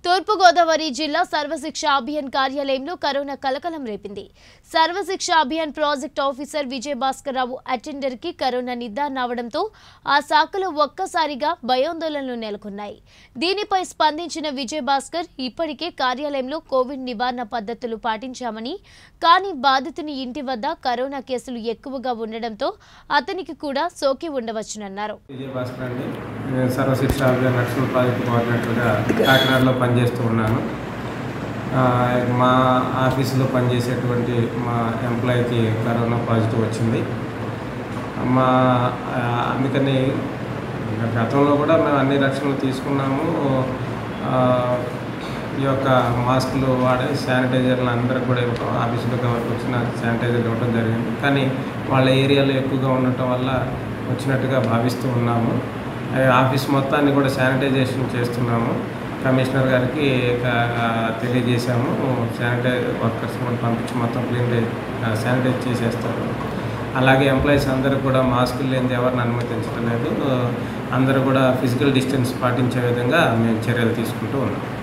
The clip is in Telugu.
తూర్పుగోదావరి జిల్లా సర్వశిక్ష అభియాన్ కార్యాలయంలో కరోనా కలకలం రేపింది Sarva Shiksha Abhiyan project officer Vijay Bhaskar Rao attender కి కరోనా నిర్ధారణ అవడంతో ఆ శాఖలో ఒక్కసారిగా భయాందోళనలు నెలకొన్నాయి దీనిపై స్పందించిన విజయ్ భాస్కర్ ఇప్పటికే కార్యాలయంలో కోవిడ్ నివారణ పద్ధతులు పాటించామని కానీ బాధితుని ఇంటి వద్ద కరోనా కేసులు ఎక్కువగా ఉండడంతో అతనికి కూడా సోకి ఉండవచ్చునన్నారు విజయ భాస్కర్ అండి నేను సర్వశిక్ష అభియాన్ నక్సల్ ప్రాజెక్ట్ కోఆర్డినేటర్గా కాకినాడలో పనిచేస్తూ ఉన్నాను ఆ, మా ఆఫీసులో పనిచేసేటువంటి మా ఎంప్లాయీకి కరోనా పాజిటివ్ వచ్చింది మా ఆ, అందుకని గతంలో కూడా మేము అన్ని రక్షణలు తీసుకున్నాము ఆ, ఈ యొక్క మాస్కులు వాడే శానిటైజర్లు అందరికి కూడా ఇవ్వటం ఆఫీసులోకి ఎవరికి వచ్చిన శానిటైజర్ ఇవ్వడం జరిగింది కానీ వాళ్ళ ఏరియాలో ఎక్కువగా ఉండటం వల్ల వచ్చినట్టుగా భావిస్తూ ఉన్నాము ఆ, ఆఫీస్ మొత్తాన్ని కూడా శానిటైజేషన్ చేస్తున్నాము కమిషనర్ గారికి క- తెలియజేశాము శానిటైజ్ వర్కర్స్ కూడా పంపించి మొత్తం క్లీన్ శానిటైజ్ చేసేస్తారు అలాగే ఎంప్లాయీస్ అందరూ కూడా మాస్కులు లేనిది ఎవరిని అనుమతించడం లేదు అందరూ కూడా ఫిజికల్ డిస్టెన్స్ పాటించే విధంగా మేము చర్యలు తీసుకుంటూ ఉన్నాం